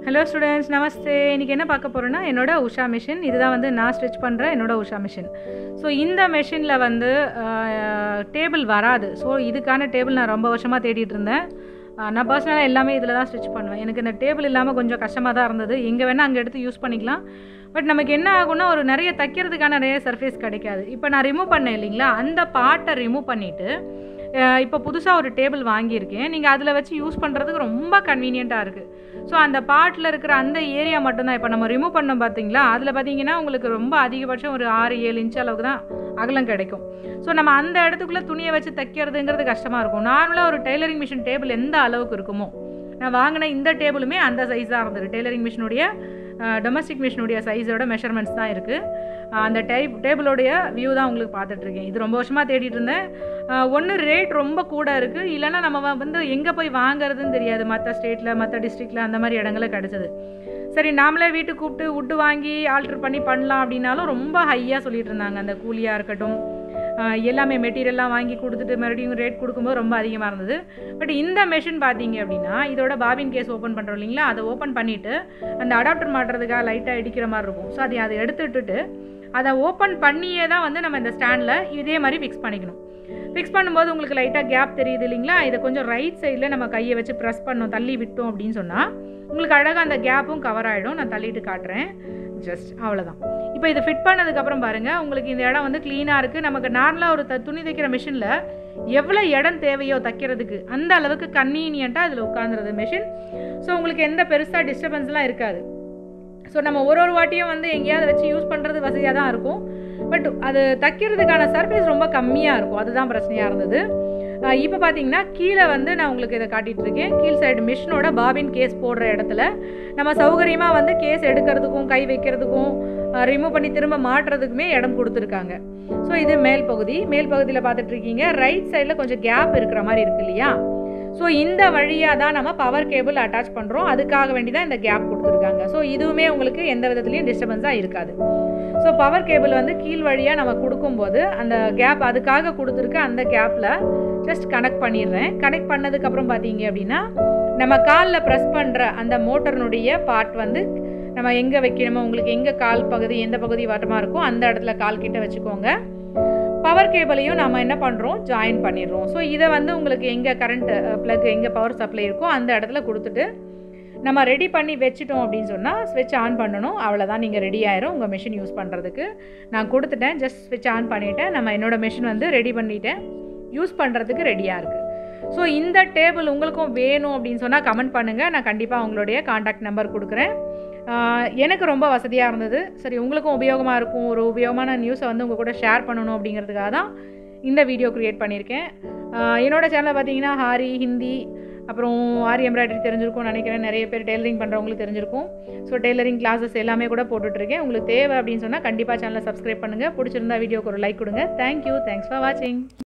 hello students நமஸ்தே இன்றைக்கி என்ன பார்க்க போகிறோன்னா என்னோட உஷா மிஷின் இதுதான் வந்து நான் ஸ்டிச் பண்ணுற என்னோட உஷா மிஷின் ஸோ இந்த மிஷினில் வந்து டேபிள் வராது ஸோ இதுக்கான டேபிள் நான் ரொம்ப வருஷமாக தேடிட்டு இருந்தேன் ஆஹ் நான் பர்சனலாக எல்லாமே இதில் தான் ஸ்டிச் பண்ணுவேன் எனக்கு இந்த டேபிள் இல்லாமல் கொஞ்சம் கஷ்டமாக தான் இருந்தது எங்கே வேணால் அங்கே எடுத்து யூஸ் பண்ணிக்கலாம் பட் நமக்கு என்ன ஆகும்னா ஒரு நிறைய தைக்கிறதுக்கான நிறைய சர்ஃபேஸ் கிடைக்காது இப்போ நான் ரிமூவ் பண்ணேன் இல்லைங்களா அந்த பார்ட்டை ரிமூவ் பண்ணிவிட்டு இப்போ புதுசாக ஒரு டேபிள் வாங்கியிருக்கேன் நீங்கள் அதில் வச்சு யூஸ் பண்ணுறதுக்கு ரொம்ப கன்வீனியண்ட்டாக இருக்குது ஸோ அந்த பார்ட்டில் இருக்கிற அந்த ஏரியா மட்டும்தான் இப்போ நம்ம ரிமூவ் பண்ணோம் பார்த்தீங்களா அதில் பார்த்தீங்கன்னா உங்களுக்கு ரொம்ப அதிகபட்சம் ஒரு ஆறு ஏழு இன்ச் அளவுக்கு தான் அகலம் கிடைக்கும் ஸோ நம்ம அந்த இடத்துக்குள்ளே துணியை வச்சு தைக்கிறதுங்கிறது கஷ்டமாக இருக்கும் நார்மலாக ஒரு டெய்லரிங் மிஷின் டேபிள் எந்த அளவுக்கு இருக்குமோ நான் வாங்கின இந்த டேபிளுமே அந்த சைஸ் தான் இருந்தது டெய்லரிங் மிஷினுடைய டொமஸ்டிக் மிஷினுடைய சைஸோட மெஷர்மெண்ட்ஸ் தான் இருக்குது அந்த டைப் டேபிளோடைய வியூ தான் உங்களுக்கு பார்த்துட்ருக்கேன் இது ரொம்ப வருஷமாக தேடிட்டு இருந்தேன் ஒன்று ரேட் ரொம்ப கூட இருக்குது இல்லைன்னா நம்ம வ- வந்து எங்கே போய் வாங்குறதுன்னு தெரியாது மற்ற ஸ்டேட்டில் மற்ற டிஸ்ட்ரிக்டில் அந்த மாதிரி இடங்களில் கிடச்சிது சரி நாமளே வீட்டுக்கு கூப்பிட்டு உட்டு வாங்கி ஆல்ட்ரு பண்ணி பண்ணலாம் அப்படின்னாலும் ரொம்ப ஹையாக சொல்லிட்டு இருந்தாங்க அந்த கூலியாக இருக்கட்டும் ஆஹ் எல்லாமே மெட்டீரியல்லாம் வாங்கி கொடுத்துட்டு மறுபடியும் ரேட் கொடுக்கும்போது ரொம்ப அதிகமாக இருந்தது பட் இந்த மெஷின் பார்த்தீங்க அப்படின்னா இதோட பாபின் கேஸ் ஓப்பன் பண்ணுறோம் இல்லைங்களா அதை ஓப்பன் பண்ணிவிட்டு அந்த அடாப்டர் மாட்டுறதுக்காக லைட்டாக இடிக்கிற மாதிரி இருக்கும் ஸோ அதை அதை எடுத்துட்டுட்டு அதை ஓப்பன் பண்ணியே தான் வந்து நம்ம இந்த ஸ்டாண்டில் இதே மாதிரி ஃபிக்ஸ் பண்ணிக்கணும் ஃபிக்ஸ் பண்ணும்போது உங்களுக்கு லைட்டாக கேப் தெரியுது இல்லைங்களா இதை கொஞ்சம் ரைட் சைடில் நம்ம கையை வச்சு ப்ரெஸ் பண்ணோம் தள்ளி விட்டோம் அப்படின்னு சொன்னால் உங்களுக்கு அழகாக அந்த கேப்பும் கவர் ஆகிடும் நான் தள்ளிட்டு காட்டுறேன் ஜஸ்ட் அவ்வளோதான் இப்போ இது ஃபிட் பண்ணதுக்கப்புறம் பாருங்கள் உங்களுக்கு இந்த இடம் வந்து க்ளீனாக இருக்குது நமக்கு நார்மலாக ஒரு த துணி தைக்கிற மிஷினில் எவ்வளோ இடம் தேவையோ தைக்கிறதுக்கு அந்த அளவுக்கு கன்வீனியண்ட்டாக இதில் உட்காந்துருது மிஷின் ஸோ உங்களுக்கு எந்த பெருசாக டிஸ்டர்பன்ஸ்லாம் இருக்காது ஸோ நம்ம ஒரு ஒரு வாட்டியும் வந்து எங்கேயாவது வச்சு யூஸ் பண்ணுறது வசதியாக தான் இருக்கும் பட் அது தைக்கிறதுக்கான சர்ஃபேஸ் ரொம்ப கம்மியாக இருக்கும் அதுதான் பிரச்சனையாக இருந்தது இப்போ பார்த்தீங்கன்னா கீழே வந்து நான் உங்களுக்கு இதை காட்டிட்டு இருக்கேன் கீழ் சைடு மிஷினோட பாபின் கேஸ் போடுற இடத்துல நம்ம சௌகரியமாக வந்து கேஸ் எடுக்கிறதுக்கும் கை வைக்கிறதுக்கும் ரிமூவ் பண்ணி திரும்ப மாட்டுறதுக்குமே இடம் கொடுத்துருக்காங்க ஸோ இது மேல் பகுதி மேல் பகுதியில் பார்த்துட்டு இருக்கீங்க ரைட் சைடில் கொஞ்சம் கேப் இருக்கிற மாதிரி இருக்கு இல்லையா ஸோ இந்த வழியாக தான் நம்ம பவர் கேபிள் அட்டாச் பண்ணுறோம் அதுக்காக வேண்டி தான் இந்த கேப் கொடுத்துருக்காங்க ஸோ இதுவுமே உங்களுக்கு எந்த விதத்துலையும் டிஸ்டர்பன்ஸாக இருக்காது ஸோ பவர் கேபிள் வந்து கீழ் வழியாக நம்ம கொடுக்கும்போது அந்த கேப் அதுக்காக கொடுத்துருக்க அந்த கேப்பில் ஜஸ்ட் கனெக்ட் பண்ணிடுறேன் கனெக்ட் பண்ணதுக்கப்புறம் பார்த்தீங்க அப்படின்னா நம்ம காலில் ப்ரெஸ் பண்ணுற அந்த மோட்டர்னுடைய பார்ட் வந்து நம்ம எங்கே வைக்கணுமோ உங்களுக்கு எங்கே கால் பகுதி எந்த பகுதி வட்டமாக இருக்கோ அந்த இடத்துல கால் கிட்ட வச்சுக்கோங்க பவர் கேபிளையும் நம்ம என்ன பண்ணுறோம் ஜாயின் பண்ணிடுறோம் ஸோ இதை வந்து உங்களுக்கு எங்கே கரண்ட் ப்ளக் எங்கே பவர் சப்ளை இருக்கோ அந்த இடத்துல கொடுத்துட்டு நம்ம ரெடி பண்ணி வச்சுட்டோம் அப்படின்னு சொன்னால் ஸ்விட்ச் ஆன் பண்ணணும் அவ்வளோதான் நீங்கள் ரெடி ஆயிரும் உங்கள் மிஷின் யூஸ் பண்ணுறதுக்கு நான் கொடுத்துட்டேன் ஜஸ்ட் ஸ்விட்ச் ஆன் பண்ணிவிட்டேன் நம்ம என்னோடய மிஷின் வந்து ரெடி பண்ணிட்டேன் யூஸ் பண்ணுறதுக்கு ரெடியாக இருக்குது ஸோ இந்த டேபிள் உங்களுக்கும் வேணும் அப்படின்னு சொன்னால் கமெண்ட் பண்ணுங்கள் நான் கண்டிப்பாக உங்களுடைய காண்டாக்ட் நம்பர் கொடுக்குறேன் ஆஹ் எனக்கு ரொம்ப வசதியாக இருந்தது சரி உங்களுக்கும் உபயோகமாக இருக்கும் ஒரு உபயோகமான நியூஸை வந்து உங்கள் கூட ஷேர் பண்ணணும் அப்படிங்கிறதுக்காக தான் இந்த வீடியோ க்ரியேட் பண்ணியிருக்கேன் ஆஹ் என்னோட சேனலில் பார்த்தீங்கன்னா ஹாரி ஹிந்தி அப்புறம் ஆரி எம்ப்ராய்டரி தெரிஞ்சிருக்கும் நினைக்கிறேன் நிறைய பேர் டெய்லரிங் பண்ணுறவங்களுக்கு தெரிஞ்சிருக்கும் ஸோ டெய்லரிங் கிளாஸஸ் எல்லாமே கூட போட்டுட்ருக்கேன் உங்களுக்கு தேவை அப்படின்னு சொன்னால் கண்டிப்பாக சேனலை சப்ஸ்கிரைப் பண்ணுங்கள் பிடிச்சிருந்தா வீடியோக்கு ஒரு லைக் கொடுங்க தேங்க்யூ தேங்க்ஸ் ஃபார் வாட்சிங்